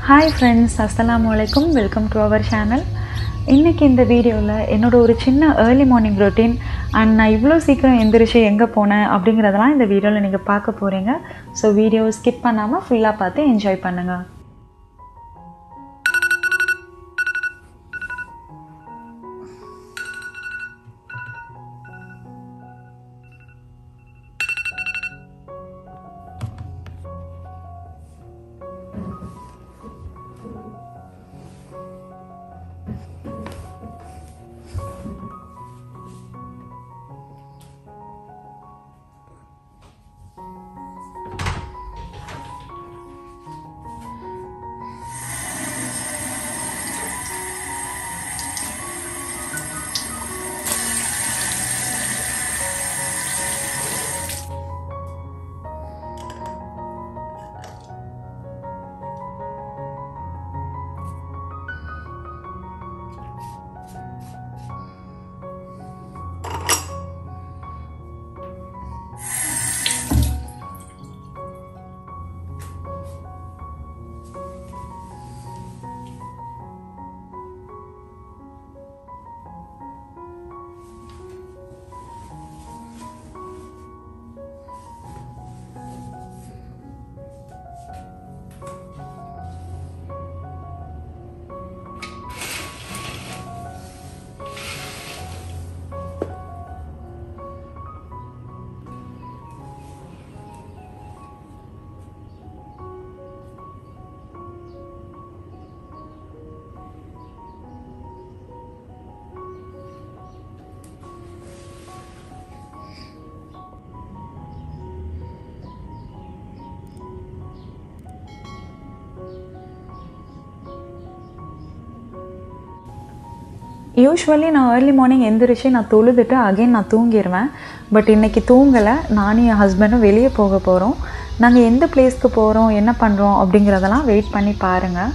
hi friends அஸ்ஸலாமு அலைக்கும் welcome to our channel இன்றைக்கி இந்த வீடியோவில் என்னோட ஒரு சின்ன ஏர்லி மார்னிங் ரொட்டீன் அண்ட் நான் இவ்வளோ சீக்கிரம் எந்திரிச்சு எங்கே போனேன் அப்படிங்கிறதெல்லாம் இந்த வீடியோவில் நீங்கள் பார்க்க போகிறீங்க ஸோ வீடியோ ஸ்கிப் பண்ணாமல் ஃபுல்லாக பார்த்து என்ஜாய் பண்ணுங்கள் யூஸ்வலி நான் ஏர்லி மார்னிங் எந்திரிச்சு நான் தொழுதுட்டு அகைன் நான் தூங்கிடுவேன் பட் இன்றைக்கி தூங்கலை நானும் என் ஹஸ்பண்டும் வெளியே போக போகிறோம் நாங்கள் எந்த பிளேஸ்க்கு போகிறோம் என்ன பண்ணுறோம் அப்படிங்கிறதெல்லாம் வெயிட் பண்ணி பாருங்கள்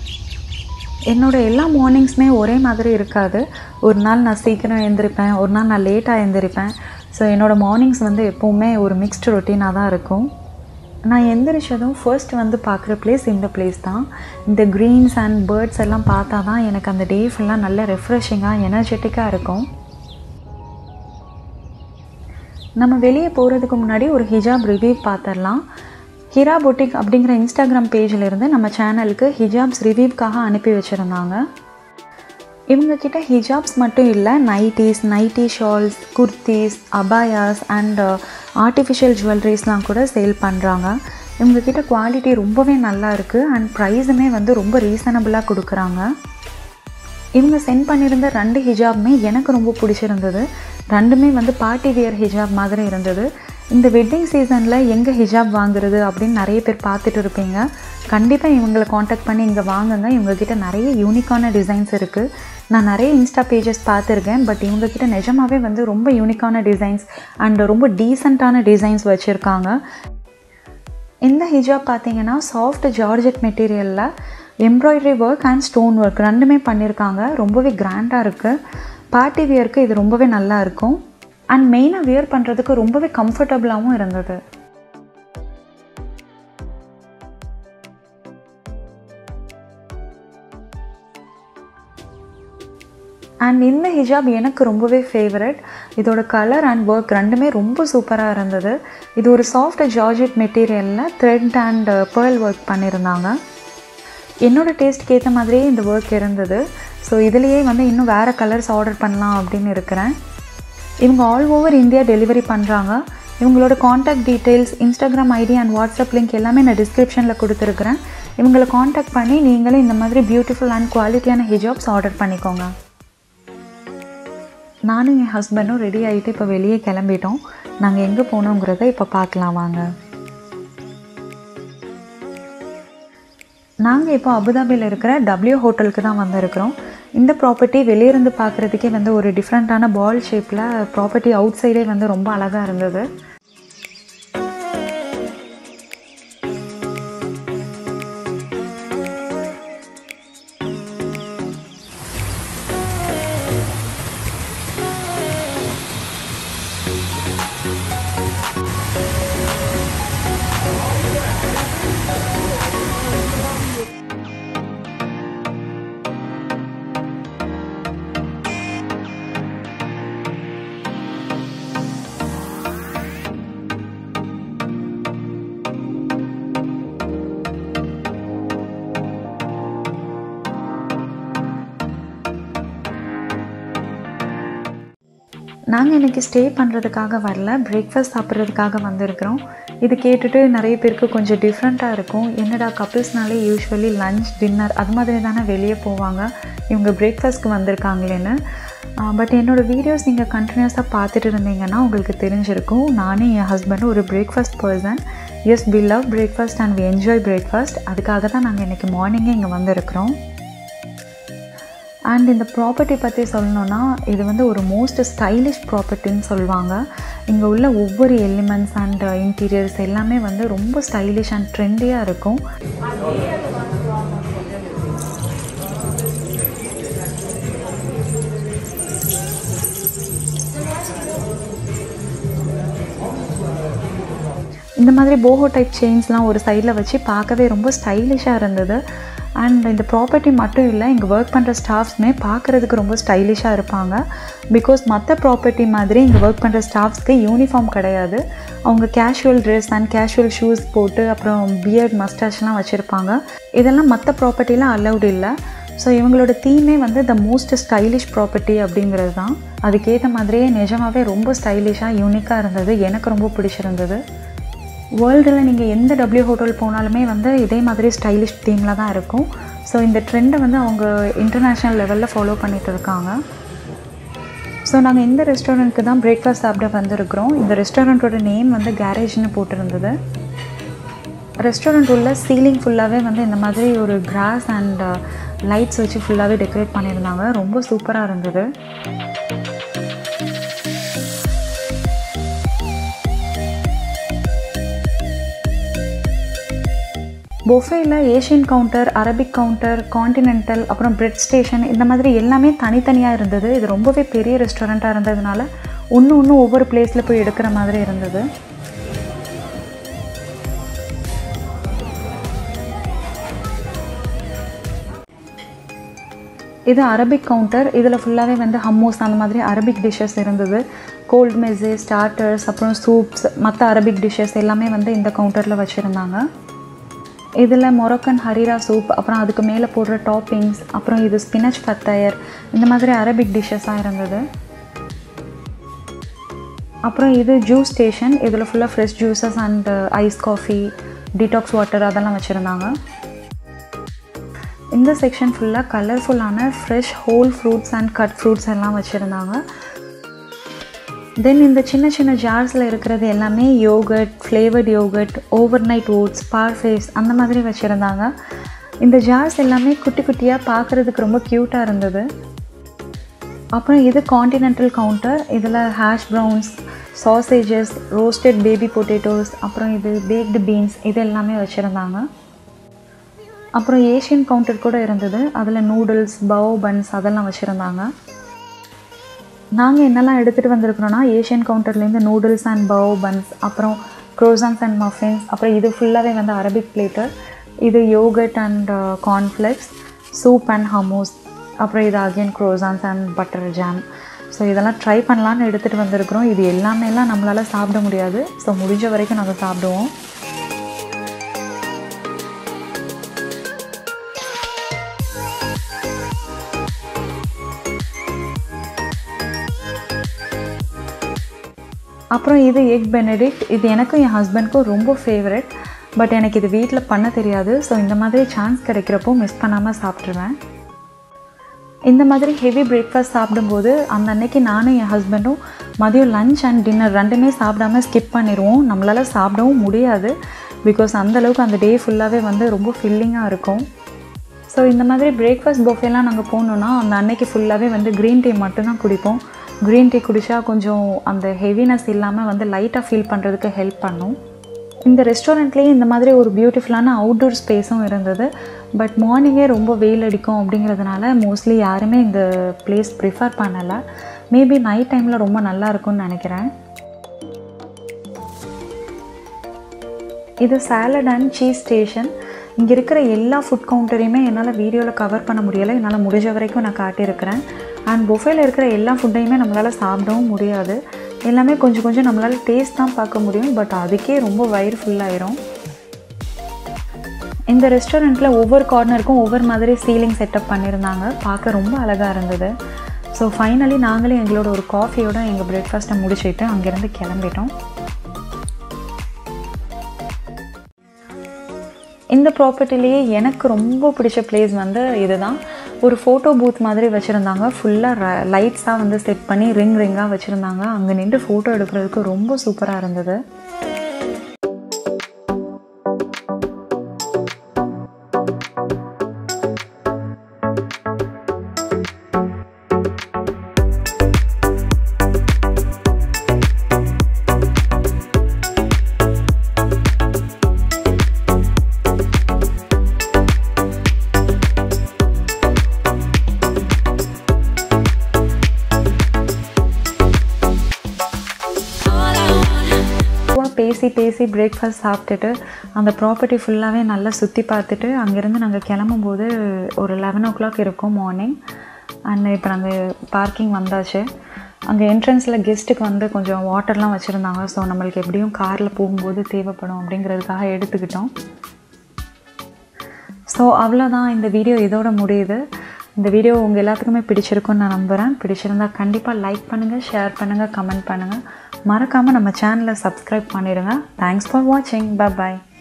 என்னோடய எல்லா மார்னிங்ஸுமே ஒரே மாதிரி இருக்காது ஒரு நாள் நான் சீக்கிரம் எழுந்திரிப்பேன் ஒரு நாள் நான் லேட்டாக எழுந்திரிப்பேன் ஸோ என்னோடய மார்னிங்ஸ் வந்து எப்போவுமே ஒரு மிக்ஸ்டு ரொட்டீனாக தான் இருக்கும் நான் எந்திரிச்சதும் ஃபர்ஸ்ட் வந்து பார்க்குற பிளேஸ் இந்த பிளேஸ் தான் இந்த க்ரீன்ஸ் அண்ட் பேர்ட்ஸ் எல்லாம் பார்த்தா தான் எனக்கு அந்த டே ஃபுல்லாக நல்ல ரெஃப்ரெஷிங்காக எனர்ஜெட்டிக்காக இருக்கும் நம்ம வெளியே போகிறதுக்கு முன்னாடி ஒரு ஹிஜாப் ரிவ்யூ பார்த்துடலாம் ஹிரா பொட்டிக் அப்படிங்கிற இன்ஸ்டாகிராம் பேஜிலிருந்து நம்ம சேனலுக்கு ஹிஜாப்ஸ் ரிவ்யூக்காக அனுப்பி வச்சுருந்தாங்க இவங்கக்கிட்ட ஹிஜாப்ஸ் மட்டும் இல்லை nighties nighty shawls kurtis abayas and artificial ஜுவல்லரிஸ்லாம் கூட சேல் பண்ணுறாங்க இவங்கக்கிட்ட குவாலிட்டி ரொம்பவே நல்லா இருக்குது அண்ட் ப்ரைஸுமே வந்து ரொம்ப ரீசனபிளாக கொடுக்குறாங்க இவங்க சென்ட் பண்ணியிருந்த ரெண்டு ஹிஜாப்மே எனக்கு ரொம்ப பிடிச்சிருந்தது ரெண்டுமே வந்து பார்ட்டி வியர் ஹிஜாப் மாதிரி இருந்தது இந்த வெட்டிங் சீசனில் எங்கே ஹிஜாப் வாங்குறது அப்படின்னு நிறைய பேர் பார்த்துட்டு இருப்பீங்க கண்டிப்பாக இவங்களை காண்டாக்ட் பண்ணி இங்கே வாங்குங்க இவங்கக்கிட்ட நிறைய யூனிக்கான டிசைன்ஸ் இருக்குது நான் நிறைய இன்ஸ்டா பேஜஸ் பார்த்துருக்கேன் பட் இவங்கக்கிட்ட நிஜமாகவே வந்து ரொம்ப யூனிக்கான டிசைன்ஸ் அண்ட் ரொம்ப டீசெண்டான டிசைன்ஸ் வச்சுருக்காங்க இந்த ஹிஜாப் பார்த்தீங்கன்னா சாஃப்ட் ஜார்ஜெட் மெட்டீரியலில் embroidery work and stone work ரெண்டுமே பண்ணியிருக்காங்க ரொம்பவே கிராண்டாக இருக்குது பார்ட்டி வியருக்கு இது ரொம்பவே நல்லா இருக்கும் அண்ட் மெயினாக வியர் பண்ணுறதுக்கு ரொம்பவே கம்ஃபர்டபுளாகவும் இருந்தது அண்ட் இந்த ஹிஜாப் எனக்கு ரொம்பவே ஃபேவரட் இதோட கலர் அண்ட் ஒர்க் ரெண்டுமே ரொம்ப சூப்பராக இருந்தது இது ஒரு சாஃப்ட் ஜார்ஜெட் மெட்டீரியலில் த்ரெட் அண்ட் பேர்ல் ஒர்க் பண்ணியிருந்தாங்க என்னோடய டேஸ்ட்க்கு ஏற்ற மாதிரியே இந்த ஒர்க் இருந்தது ஸோ இதுலேயே வந்து இன்னும் வேறு கலர்ஸ் ஆர்டர் பண்ணலாம் அப்படின்னு இருக்கிறேன் இவங்க ஆல் ஓவர் இந்தியா டெலிவரி பண்ணுறாங்க இவங்களோட contact details Instagram ID and WhatsApp link எல்லாமே நான் டிஸ்கிரிப்ஷனில் கொடுத்துருக்குறேன் இவங்களை காண்டாக்ட் பண்ணி நீங்களும் இந்த மாதிரி பியூட்டிஃபுல் அண்ட் குவாலிட்டியான ஹிஜாப்ஸ் ஆர்டர் பண்ணிக்கோங்க நானும் என் ஹஸ்பண்டும் ரெடி ஆகிட்டு இப்போ வெளியே கிளம்பிட்டோம் நாங்கள் எங்கே போனோங்கிறத இப்போ பார்க்கலாம் வாங்க நாங்கள் இப்போ அபுதாபியில் இருக்கிற டபிள்யூ ஹோட்டலுக்கு தான் வந்திருக்கிறோம் இந்த ப்ராப்பர்ட்டி வெளியிருந்து பார்க்குறதுக்கே வந்து ஒரு டிஃப்ரெண்ட்டான பால் ஷேப்பில் ப்ராப்பர்ட்டி அவுட் சைடே வந்து ரொம்ப அழகாக இருந்தது நாங்கள் இன்றைக்கி ஸ்டே பண்ணுறதுக்காக வரல பிரேக்ஃபாஸ்ட் சாப்பிட்றதுக்காக வந்திருக்கிறோம் இது கேட்டுட்டு நிறைய பேருக்கு கொஞ்சம் டிஃப்ரெண்ட்டாக இருக்கும் என்னடா கப்பிள்ஸ்னாலே யூஸ்வலி லஞ்ச் டின்னர் அது மாதிரி தானே வெளியே போவாங்க இவங்க பிரேக்ஃபாஸ்ட்க்கு வந்திருக்காங்களேன்னு பட் என்னோடய வீடியோஸ் நீங்கள் கண்டினியூஸாக பார்த்துட்டு இருந்தீங்கன்னா உங்களுக்கு தெரிஞ்சிருக்கும் நானே என் ஹஸ்பண்டும் ஒரு breakfast person as we love breakfast and we enjoy breakfast அதுக்காக தான் நாங்கள் இன்றைக்கி மார்னிங்கே இங்கே வந்திருக்கிறோம் அண்ட் இந்த ப்ராப்பர்ட்டி பற்றி சொல்லணுன்னா இது வந்து ஒரு மோஸ்ட் ஸ்டைலிஷ் ப்ராப்பர்ட்டின்னு சொல்லுவாங்க இங்கே உள்ள ஒவ்வொரு எலிமெண்ட்ஸ் அண்ட் இன்டீரியர்ஸ் எல்லாமே வந்து ரொம்ப ஸ்டைலிஷ் அண்ட் ட்ரெண்டியாக இருக்கும் இந்த மாதிரி போஹோ டைப் செயின்ஸ்லாம் ஒரு சைடில் வச்சு பார்க்கவே ரொம்ப ஸ்டைலிஷாக இருந்தது அண்ட் இந்த ப்ராப்பர்ட்டி மட்டும் இல்லை இங்கே ஒர்க் பண்ணுற ஸ்டாஃப்ஸுமே பார்க்குறதுக்கு ரொம்ப ஸ்டைலிஷாக இருப்பாங்க பிகாஸ் மற்ற ப்ராப்பர்ட்டி மாதிரி இங்கே ஒர்க் பண்ணுற ஸ்டாஃப்ஸ்க்கு யூனிஃபார்ம் கிடையாது அவங்க casual dress and casual shoes போட்டு அப்புறம் பியர்ட் மஸ்டாஷ்லாம் வச்சுருப்பாங்க இதெல்லாம் மற்ற ப்ராப்பர்ட்டிலாம் அலௌட் இல்லை ஸோ இவங்களோட தீமே வந்து த மோஸ்ட் ஸ்டைலிஷ் ப்ராப்பர்ட்டி அப்படிங்கிறது தான் அதுக்கேற்ற மாதிரியே நிஜமாகவே ரொம்ப ஸ்டைலிஷாக யூனிக்காக இருந்தது எனக்கு ரொம்ப பிடிச்சிருந்தது வேர்ல்டில் நீங்கள் எந்த டபிள்யூ ஹோட்டல் போனாலுமே வந்து இதே மாதிரி ஸ்டைலிஷ் தீமில் தான் இருக்கும் ஸோ இந்த ட்ரெண்டை வந்து அவங்க இன்டர்நேஷ்னல் லெவலில் ஃபாலோ பண்ணிகிட்டு இருக்காங்க ஸோ நாங்கள் இந்த ரெஸ்டாரண்ட்டுக்கு தான் பிரேக்ஃபாஸ்ட் சாப்பிட வந்திருக்கிறோம் இந்த ரெஸ்டாரண்ட்டோட நேம் வந்து கேரேஜ்னு போட்டிருந்தது ரெஸ்டாரண்ட் உள்ள சீலிங் ஃபுல்லாகவே வந்து இந்த மாதிரி ஒரு கிராஸ் அண்ட் லைட்ஸ் வச்சு ஃபுல்லாகவே டெக்கரேட் பண்ணியிருந்தாங்க ரொம்ப சூப்பராக இருந்தது பொஃபேயில் Asian counter Arabic counter continental அப்புறம் பிரெட் ஸ்டேஷன் இந்த மாதிரி எல்லாமே தனித்தனியாக இருந்தது இது ரொம்பவே பெரிய ரெஸ்டாரண்ட்டாக இருந்ததுனால ஒன்று ஒன்று ஒவ்வொரு பிளேஸில் போய் எடுக்கிற மாதிரி இருந்தது இது அரபிக் கவுண்டர் இதில் ஃபுல்லாகவே வந்து ஹம்மூஸ் அந்த மாதிரி அரபிக் டிஷ்ஷஸ் இருந்தது கோல்ட் மெஸ்ஸு ஸ்டார்டர்ஸ் அப்புறம் சூப்ஸ் மற்ற அரபிக் டிஷ்ஷஸ் எல்லாமே வந்து இந்த கவுண்டரில் வச்சுருந்தாங்க இதில் மொரக்கன் ஹரீரா சூப் அப்புறம் அதுக்கு மேலே போடுற டாப்பிங்ஸ் அப்புறம் இது ஸ்பினச் ஃபத்தயர் இந்த மாதிரி அரபிக் டிஷ்ஷஸாக இருந்தது அப்புறம் இது ஜூஸ் ஸ்டேஷன் இதில் ஃபுல்லாக fresh juices and ice coffee detox water அதெல்லாம் வச்சுருந்தாங்க இந்த செக்ஷன் ஃபுல்லாக கலர்ஃபுல்லான fresh whole fruits and cut fruits எல்லாம் வச்சுருந்தாங்க தென் இந்த சின்ன சின்ன ஜார்ஸில் இருக்கிறது எல்லாமே yogurt flavoured yogurt overnight oats parfaits அந்த மாதிரி வச்சுருந்தாங்க இந்த ஜார்ஸ் எல்லாமே குட்டி குட்டியாக பார்க்குறதுக்கு ரொம்ப க்யூட்டாக இருந்தது அப்புறம் இது காண்டினென்டல் கவுண்டர் இதில் hash browns sausages roasted baby potatoes அப்புறம் இது பேக்டு பீன்ஸ் இது எல்லாமே வச்சுருந்தாங்க அப்புறம் ஏஷியன் கவுண்டர் கூட இருந்தது அதில் நூடுல்ஸ் பவ் பன்ஸ் அதெல்லாம் வச்சுருந்தாங்க நாங்கள் என்னெல்லாம் எடுத்துகிட்டு வந்திருக்கிறோன்னா ஏஷியன் கவுண்டர்லேருந்து நூடுல்ஸ் அண்ட் பவ் பன்ஸ் அப்புறம் க்ரோசான்ஸ் அண்ட் மஃபின்ஸ் அப்புறம் இது ஃபுல்லாகவே வந்து அரபிக் பிளேட்டர் இது yogurt and cornflakes soup and hummus அப்புறம் இது again croissants and butter jam so இதெல்லாம் ட்ரை பண்ணலான்னு எடுத்துகிட்டு வந்திருக்கிறோம் இது எல்லாமேலாம் நம்மளால் சாப்பிட முடியாது ஸோ முடிஞ்ச வரைக்கும் நாங்கள் சாப்பிடுவோம் அப்புறம் இது எக் பெனடிக்ட் இது எனக்கும் என் ஹஸ்பண்ட்க்கும் ரொம்ப ஃபேவரட் பட் எனக்கு இது வீட்டில் பண்ண தெரியாது ஸோ இந்த மாதிரி சான்ஸ் கிடைக்கிறப்போ மிஸ் பண்ணாமல் சாப்பிட்ருவேன் இந்த மாதிரி ஹெவி பிரேக்ஃபாஸ்ட் சாப்பிடும்போது அந்த அன்னைக்கு நானும் என் ஹஸ்பண்டும் மதியம் லஞ்ச் அண்ட் டின்னர் ரெண்டுமே சாப்பிடாம ஸ்கிப் பண்ணிடுவோம் நம்மளால் சாப்பிடவும் முடியாது பிகாஸ் அந்தளவுக்கு அந்த டே ஃபுல்லாகவே வந்து ரொம்ப ஃபில்லிங்காக இருக்கும் ஸோ இந்த மாதிரி பிரேக்ஃபாஸ்ட் பொஃபேலாம் நாங்கள் போனோன்னா அந்த அன்னைக்கு ஃபுல்லாகவே வந்து க்ரீன் டீ மட்டும்தான் குடிப்போம் க்ரீன் டீ குடித்தா கொஞ்சம் அந்த ஹெவினஸ் இல்லாமல் வந்து லைட்டாக ஃபீல் பண்ணுறதுக்கு ஹெல்ப் பண்ணும் இந்த ரெஸ்டாரண்ட்லேயே இந்த மாதிரி ஒரு பியூட்டிஃபுல்லான அவுட்டோர் ஸ்பேஸும் இருந்தது பட் மார்னிங்கே ரொம்ப வெயில் அடிக்கும் அப்படிங்கிறதுனால மோஸ்ட்லி யாருமே இந்த பிளேஸ் ப்ரிஃபர் பண்ணலை மேபி நைட் டைமில் ரொம்ப நல்லா இருக்கும்னு நினைக்கிறேன் இது சாலட் அண்ட் சீஸ் ஸ்டேஷன் இங்கே இருக்கிற எல்லா ஃபுட் கவுண்டரையுமே என்னால் வீடியோவில் கவர் பண்ண முடியலை என்னால் முடிஞ்ச வரைக்கும் நான் காட்டியிருக்கிறேன் அண்ட் பொஃபேல இருக்கிற எல்லா ஃபுட்டையுமே நம்மளால் சாப்பிடவும் முடியாது எல்லாமே கொஞ்சம் கொஞ்சம் நம்மளால் டேஸ்ட் தான் பார்க்க முடியும் பட் அதுக்கே ரொம்ப வயிறு ஃபுல்லாயிரும் இந்த ரெஸ்டாரண்ட்டில் ஒவ்வொரு கார்னருக்கும் ஒவ்வொரு மாதிரி சீலிங் செட்டப் பண்ணியிருந்தாங்க பார்க்க ரொம்ப அழகாக இருந்தது ஸோ ஸோ ஃபைனலி நாங்களே எங்களோட ஒரு காஃபியோட எங்கள் பிரேக்ஃபாஸ்ட்டை முடிச்சுட்டு அங்கேருந்து கிளம்பிட்டோம் இந்த ப்ராப்பர்ட்டிலேயே எனக்கு ரொம்ப பிடிச்ச பிளேஸ் வந்து இதுதான் ஒரு ஃபோட்டோ பூத் மாதிரி வச்சுருந்தாங்க ஃபுல்லாக லைட்ஸாக வந்து செட் பண்ணி ரிங் ரிங்காக வச்சுருந்தாங்க அங்கே நின்று ஃபோட்டோ எடுக்கிறதுக்கு ரொம்ப சூப்பராக இருந்தது பேசி பேசி பிரேக்ஃபாஸ்ட் சாப்பிட்டுட்டு அந்த ப்ராப்பர்ட்டி ஃபுல்லாகவே நல்லா சுற்றி பார்த்துட்டு அங்கேருந்து நாங்கள் கிளம்பும்போது ஒரு லெவன் ஓ கிளாக் இருக்கும் மார்னிங் அண்ட் இப்போ நாங்கள் பார்க்கிங் வந்தாச்சு அங்கே என்ட்ரன்ஸில் கெஸ்ட்டுக்கு வந்து கொஞ்சம் வாட்டர்லாம் வச்சுருந்தாங்க ஸோ நம்மளுக்கு எப்படியும் காரில் போகும்போது தேவைப்படும் அப்படிங்கிறதுக்காக எடுத்துக்கிட்டோம் ஸோ அவ்வளோதான் இந்த வீடியோ இதோட முடியுது இந்த வீடியோ உங்கள் எல்லாத்துக்குமே பிடிச்சிருக்குன்னு நான் நம்புகிறேன் பிடிச்சிருந்தா கண்டிப்பாக லைக் பண்ணுங்கள் ஷேர் பண்ணுங்கள் கமெண்ட் பண்ணுங்கள் மறக்காமல் நம்ம சேனலை சப்ஸ்கிரைப் பண்ணிடுங்க தேங்க்ஸ் ஃபார் வாட்சிங் பாய்